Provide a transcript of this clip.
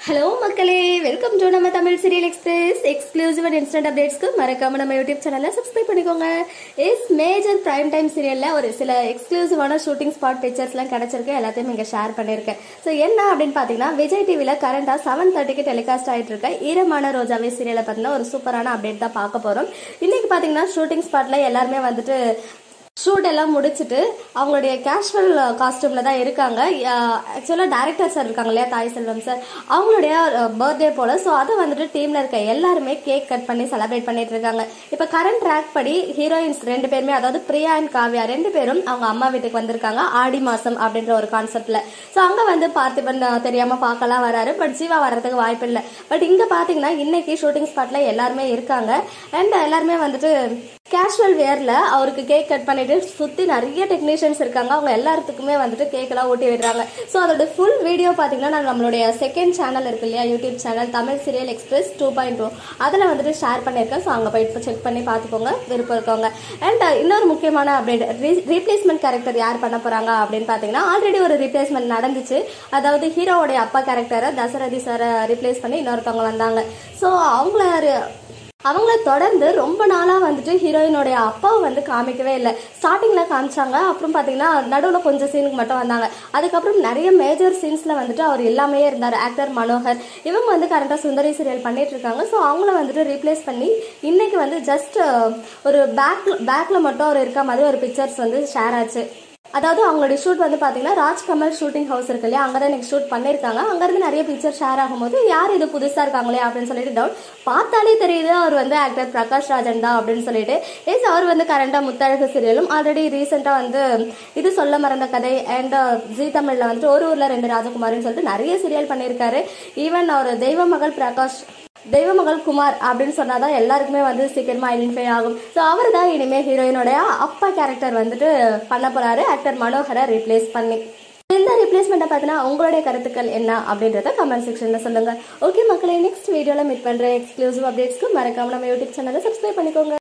hello மக்களே welcome to நம்ம Tamil serial express exclusive and instant அப்டேட்ஸ்க்கு மறக்காம நம்ம யூடியூப் சேனலை சப்ஸ்கிரைப் பண்ணிக்கோங்க இஸ் மேஜர் பிரைம் டைம் சீரியல்ல ஒரு சில எக்ஸ்க்ளூசிவான ஷூட்டிங் ஸ்பாட் பிக்சர்ஸ்லாம் கிடைச்சிருக்கு எல்லாத்தையும் இங்கே ஷேர் பண்ணியிருக்கேன் ஸோ என்ன அப்படின்னு பார்த்தீங்கன்னா விஜய் டிவியில் கரண்டாக செவன் தேர்ட்டிக்கு டெலிகாஸ்ட் ஆகிட்டு இருக்க ஈரமான ரோஜாவே சீரியலை பார்த்தீங்கன்னா ஒரு சூப்பரான அப்டேட் தான் பார்க்க போகிறோம் இன்னைக்கு பார்த்தீங்கன்னா ஷூட்டிங் ஸ்பாட்டில் எல்லாருமே வந்துட்டு ஷூட் எல்லாம் முடிச்சுட்டு அவங்களுடைய கேஷுவல் காஸ்டியூமில் தான் இருக்காங்க ஆக்சுவலாக டேரக்டர் சார் இருக்காங்க இல்லையா தாய் செல்வம் சார் அவங்களுடைய பர்த்டே போல் ஸோ அதை வந்துட்டு டீமில் இருக்க எல்லாருமே கேக் கட் பண்ணி செலிப்ரேட் பண்ணிட்டு இருக்காங்க இப்போ கரண்ட் ட்ராக் படி ஹீரோயின்ஸ் ரெண்டு பேருமே அதாவது பிரியா அண்ட் காவ்யா ரெண்டு பேரும் அவங்க அம்மா வீட்டுக்கு வந்திருக்காங்க ஆடி மாதம் அப்படின்ற ஒரு கான்செப்டில் ஸோ அங்கே வந்து பார்த்திபன் தெரியாமல் பார்க்கலாம் வராரு பட் ஜீவா வர்றதுக்கு வாய்ப்பு இல்லை பட் இங்கே பார்த்தீங்கன்னா இன்னைக்கு ஷூட்டிங் ஸ்பாட்டில் எல்லாருமே இருக்காங்க அண்ட் எல்லாருமே வந்துட்டு கேஷுவல் வேர்ல அவருக்கு கேக் கட் பண்ணிட்டு சுத்தி நிறைய டெக்னீஷியன்ஸ் இருக்காங்க அவங்க எல்லாத்துக்குமே வந்துட்டு கேக் எல்லாம் ஊட்டி விடுறாங்க ஸோ அதோட ஃபுல் வீடியோ பார்த்தீங்கன்னா நான் நம்மளுடைய செகண்ட் சேனல் இருக்கு இல்லையா YouTube channel Tamil serial express two point two அதில் வந்துட்டு ஷேர் பண்ணியிருக்கேன் ஸோ அங்கே போயிட்டு செக் பண்ணி பார்த்துக்கோங்க விருப்பம் இருக்கவங்க அண்ட் இன்னொரு முக்கியமான அப்டேட் ரீப்ளேஸ்மெண்ட் கேரக்டர் யார் பண்ண போறாங்க அப்படின்னு பார்த்தீங்கன்னா ஆல்ரெடி ஒரு ரீப்ளேஸ்மெண்ட் நடந்துச்சு அதாவது ஹீரோவுடைய அப்பா கேரக்டரை தசரதி சாரை ரீப்ளேஸ் பண்ணி இன்னொருத்தவங்க வந்தாங்க ஸோ அவங்கள அவங்கள தொடர்ந்து ரொம்ப நாளாக வந்துட்டு ஹீரோயினோடைய அப்பாவை வந்து காமிக்கவே இல்லை ஸ்டார்டிங்கில் காமிச்சாங்க அப்புறம் பார்த்தீங்கன்னா நடுவில் கொஞ்சம் சீனுக்கு மட்டும் வந்தாங்க அதுக்கப்புறம் நிறைய மேஜர் சீன்ஸில் வந்துட்டு அவர் எல்லாமே இருந்தார் ஆக்டர் மனோகர் இவங்க வந்து கரெக்டாக சுந்தரி சீரியல் பண்ணிட்டு இருக்காங்க ஸோ அவங்கள வந்துட்டு ரீப்ளேஸ் பண்ணி இன்னைக்கு வந்து ஜஸ்ட் ஒரு பேக் பேக்கில் மட்டும் அவர் இருக்க மாதிரி ஒரு பிக்சர்ஸ் வந்து ஷேர் ஆச்சு அதாவது அவங்களுடைய ஷூட் வந்து பார்த்தீங்கன்னா ராஜ்கமல் ஷூட்டிங் ஹவுஸ் இருக்கு இல்லையா அங்கே தான் எனக்கு ஷூட் பண்ணியிருக்காங்க அங்கேருந்து நிறைய பிக்சர் ஷேர் ஆகும்போது யார் இது புதுசாக இருக்காங்களே அப்படின்னு சொல்லிட்டு டவுட் பார்த்தாலே தெரியுது அவர் வந்து ஆக்டர் பிரகாஷ் ராஜன் தான் அப்படின்னு சொல்லிட்டு எஸ் அவர் வந்து கரண்டாக முத்தழகு சீரியலும் ஆல்ரெடி ரீசெண்டாக வந்து இது சொல்ல மறந்த கதை அண்ட் ஜி தமிழில் வந்துட்டு ஒரு ஊரில் ரெண்டு ராஜகுமாரின்னு சொல்லிட்டு நிறைய சீரியல் பண்ணியிருக்காரு ஈவன் அவர் தெய்வ மகள் பிரகாஷ் தெய்வமகள் குமார் அப்படின்னு சொன்னாதான் எல்லாருக்குமே வந்து சீக்கிரமா ஐடென்டிஃபை ஆகும் ஸோ அவர் தான் இனிமே ஹீரோயினோடைய அப்பா கேரக்டர் வந்துட்டு பண்ண போறாரு ஆக்டர் மனோகரை ரீப்ளேஸ் பண்ணி இந்த ரீப்ளேஸ்மெண்ட்டை பார்த்தீங்கன்னா உங்களுடைய கருத்துக்கள் என்ன அப்படின்றத கமெண்ட் செக்ஷனில் சொல்லுங்க ஓகே மக்களே நெக்ஸ்ட் வீடியோவில் மீட் பண்ணுற எக்ஸ்க்ளூசிவ் அப்டேட்ஸ்க்கு மறக்காம நம்ம யூடியூப் சேனலை சப்ஸ்கிரைப் பண்ணிக்கோங்க